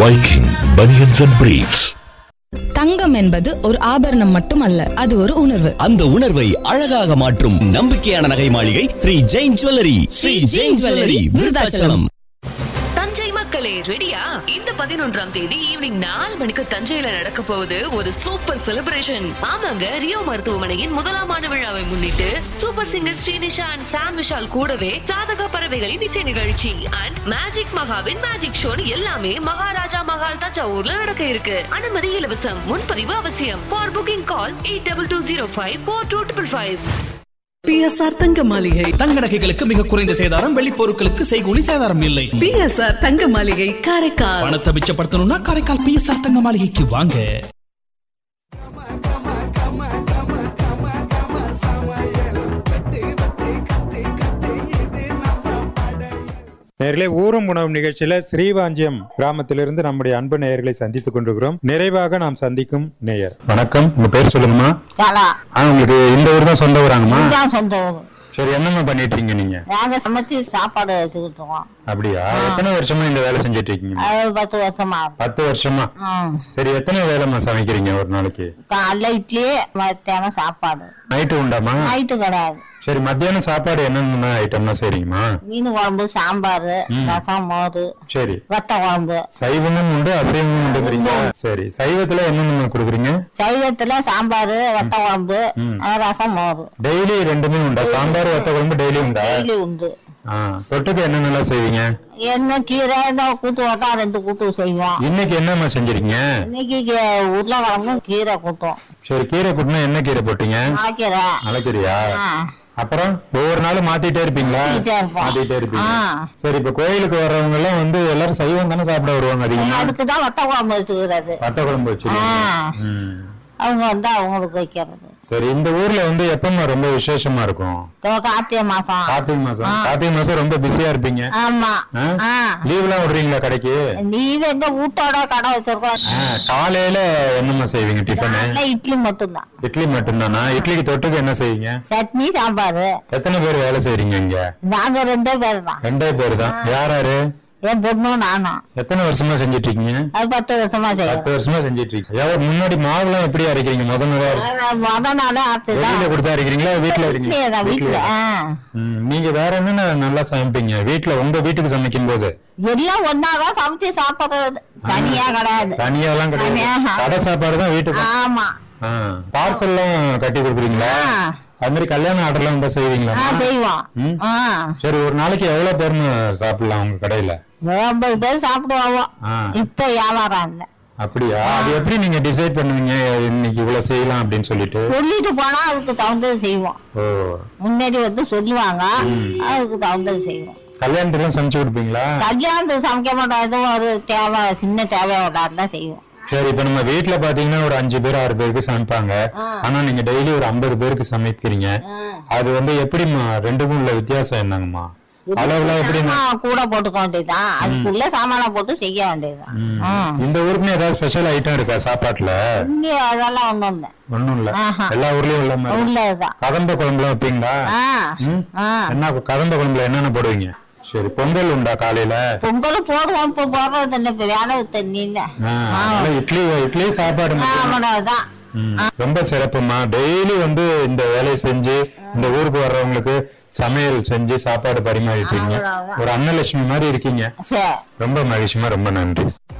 Viking Bunions and Briefs. தங்கம் என்பது ஒரு ஆபரணம் மட்டுமல்ல அது ஒரு உணர்வு அந்த உணர்வை அழகாக மாற்றும் நம்பிக்கையான நகை மாளிகை ஸ்ரீ ஜெயின் ஜுவல்லரி ஸ்ரீ ஜெயின் ஜுவல்லரி விருதாச்சலம் தஞ்சை மக்களே ரெடியா இந்த பதினொன்றாம் தேதி ஈவினிங் நாலு மணிக்கு தஞ்சையில நடக்க போகுது ஒரு சூப்பர் செலிப்ரேஷன் ஆமாங்க ரியோ மருத்துவமனையின் முதலாம் ஆண்டு விழாவை முன்னிட்டு super singer Srinisha and Sam Vishal கூடவே ராதக பறவைகளின் இசை நிகழ்ச்சி அண்ட் மேஜிக் மகாவின் மேஜிக் ஷோ எல்லாமே மகாராஜா மகால் தஞ்சாவூர்ல நடக்க இருக்கு அனுமதி இலவசம் முன்பதிவு அவசியம் for booking call eight double two zero five four two triple five BSR தங்க மாளிகை தங்க நகைகளுக்கு மிக குறைந்த சேதாரம் வெள்ளி பொருட்களுக்கு செய்கூலி சேதாரம் இல்லை பிஎஸ்ஆர் தங்க மாளிகை காரைக்கால் பணத்தை மிச்சப்படுத்தணும்னா காரைக்கால் பிஎஸ்ஆர் தங்க மாளிகைக்கு வாங்க நேர்களே ஊரும் உணவு நிகழ்ச்சியில ஸ்ரீவாஞ்சியம் கிராமத்திலிருந்து நம்முடைய அன்பு நேயர்களை சந்தித்துக் கொண்டிருக்கிறோம் நிறைவாக நாம் சந்திக்கும் நேயர் வணக்கம் உங்க பேர் சொல்லுங்கம்மா கலா ஆ உங்களுக்கு இந்த ஊர் தான் சொந்த ஊராங்கம்மா இதுதான் சொந்த ஊர் சரி என்னம்மா பண்ணிட்டு இருக்கீங்க நீங்க நாங்க சமைச்சு சாப்பாடு வச்சுக்கிட்டு இருக்கோம் அப்படியா எத்தனை வருஷமா இந்த வேலை செஞ்சுட்டு இருக்கீங்க அது பத்து வருஷமா ஆகுது. பத்து வருஷமா ம். சரி எத்தனை வேலைம்மா சமைக்கிறீங்க ஒரு நாளைக்கு காலைல இட்லி மத்தியானம் சாப்பாடு நைட்டு உண்டாமா நைட்டு கிடையாது சரி மத்தியானம் சாப்பாடு என்னென்ன ஐட்டம்லாம் செய்றீங்கம்மா மீன் குழம்பு சாம்பார் ரசம் மோர் சரி வத்த குழம்பு சைவமும் உண்டு அசைவமும் உண்டுங்கிறீங்க சரி சைவத்துல என்னென்ன கொடுக்குறீங்க சைவத்துல சாம்பார் வத்த குழம்பு அஹ் ரசம் மோர் டெய்லி ரெண்டுமே உண்டா சாம்பார் வத்த குழம்பு டெய்லி உண்டா டெய்லி உண்டு ஆ, தொட்டுக்க என்னென்னலாம் செய்வீங்க என்ன கீரை இந்த கூட்டு வட்டா ரெண்டு கூட்டு செய்வோம் இன்னைக்கு என்னம்மா செஞ்சிருக்கீங்க இன்னைக்கு கீ- உருளைக்கிழங்கும் கீரை கூட்டம் சரி கீரை கூட்டினா என்ன கீரை போட்டீங்க அரைக்கீரை அழைக்கிறியா ஆ. அப்புறம் ஒவ்வொரு நாளும் மாத்திட்டே இருப்பீங்களா மாத்திட்டே இருப்போம். மாத்திட்டே இருப்பீங்க ஆ. சரி இப்ப கோயிலுக்கு வர்றவங்க எல்லாம் வந்து எல்லாரும் சைவம் தானே சாப்பிட வருவாங்க அதிகமா அதுக்கு தான் வத்த குழம்பு வச்சுக்கிறது வத்த குழம்பு வச்சிருக்கீங்க ஆ. ம். அவங்க வந்து அவங்களுக்கு வைக்கிறது சரி இந்த ஊர்ல வந்து எப்பமா ரொம்ப விசேஷமா இருக்கும் இப்போ கார்த்திகை மாசம் கார்த்திகை மாசம் கார்த்திகை மாசம் ரொம்ப பிஸியா இருப்பீங்க ஆமா ஆ. லீவ் எல்லாம் விடுறீங்களா கடைக்கு நீ எங்க வீட்டோட கடை வச்சிருக்கோம் ஆ, காலையில என்னம்மா செய்வீங்க டிஃபனு காலைல இட்லி மட்டும்தான் இட்லி மட்டும்தானா இட்லிக்கு தொட்டுக்கு என்ன செய்வீங்க சட்னி சாம்பார் எத்தனை பேர் வேலை செய்றீங்க இங்க நாங்க ரெண்டே பேர் தான் ரெண்டே பேர் தான் யார் யாரு என் பொண்ணும் நானும் எத்தனை வருஷமா செஞ்சிட்டு இருக்கீங்க அது பத்து வருஷமா செய்யறோம் பத்து வருஷமா செஞ்சிட்டு இருக்கீங்க எவ்வளவு முன்னாடி மாவுலாம் எப்படி அரைக்கிறீங்க முத முதல்ல முத நாளே ஆத்துதான் வெளியில கொடுத்து அரைக்கிறீங்களா வீட்டுல வீட்லயே தான் வீட்டுல இருக்கீங்க ஆ. ம், நீங்க வேற என்னென்ன நல்லா சமைப்பீங்க வீட்டுல உங்க வீட்டுக்கு சமைக்கும் போது எல்லாம் ஒன்னாதான் சமைச்சு சாப்பிடுறது தனியா கிடையாது தனியா எல்லாம் கிடையாது தனியா. கடை சாப்பாடு தான் வீட்டுக்கு ஆமா பார்சல்லாம் கட்டி கொடுக்குறீங்களா ஆ. அது மாதிரி கல்யாண ஆர்டர்லாம் இருந்தா செய்வீங்களா ஆ செய்வோம் ம். ஆ சரி ஒரு நாளைக்கு எவ்வளவு பேர்னு சாப்பிடலாம் உங்க கடையில ஐம்பது பேர் சாப்பிடுவோம் ஆ. இப்ப வியாபாரம் இல்லை அப்படியா அது எப்படி நீங்க டிசைட் பண்ணுவீங்க இன்னைக்கு இவ்வளவு செய்யலாம் அப்படின்னு சொல்லிட்டு சொல்லிட்டு போனா அதுக்கு தகுந்தது செய்வோம் ஓ முன்னாடி வந்து சொல்லுவாங்க அதுக்கு தகுந்தது செய்வோம் கல்யாணத்துக்குலாம் சமைச்சு கொடுப்பீங்களா கல்யாணத்துக்கு சமைக்க மாட்டோம் எதுவும் ஒரு தேவை சின்ன தேவையோட தான் செய்வோம் சரி இப்ப நம்ம வீட்டுல பாத்தீங்கன்னா ஒரு அஞ்சு பேர் ஆறு பேருக்கு சமைப்பாங்க ஆனா நீங்க டெய்லி ஒரு ஐம்பது பேருக்கு சமைக்கிறீங்க அது வந்து எப்படிம்மா ரெண்டுக்கும் உள்ள வித்தியாசம் என்னங்கம்மா அளவுலாம் எப்படி சாமான் கூட போட்டுக்க வேண்டியதுதான் அதுக்குள்ள சாமானை போட்டு செய்ய வேண்டியதுதான் ம். இந்த ஊருக்குன்னு ஏதாவது ஸ்பெஷல் ஐட்டம் இருக்கா சாப்பாட்டுல இங்க அதெல்லாம் ஒண்ணும் இல்லை ஒண்ணும் இல்ல ஆஹா. எல்லா ஊர்லயும் உள்ள மாதிரி உள்ளதுதான் கதம்ப குழம்புலாம் வைப்பீங்களா ஆ ம்? ஆ என்ன கதம்ப குழம்புல என்னென்ன போடுவீங்க சரி பொங்கல் உண்டா காலையில பொங்கலும் போடுவோம் இப்ப போடுறது இல்லை இப்ப வேலை தண்ணின்னு ஆ, அதனால இட்லி இட்லி சாப்பாடு மட்டும். அவ்வளவுதான் ம். ரொம்ப சிறப்புமா டெய்லி வந்து இந்த வேலையை செஞ்சு இந்த ஊருக்கு வர்றவங்களுக்கு சமையல் செஞ்சு சாப்பாடு பரிமாறிட்டீங்க அவ்வளவுதான். ஒரு அன்னலட்சுமி மாதிரி இருக்கீங்க சரி ரொம்ப மகிழ்ச்சிமா ரொம்ப நன்றி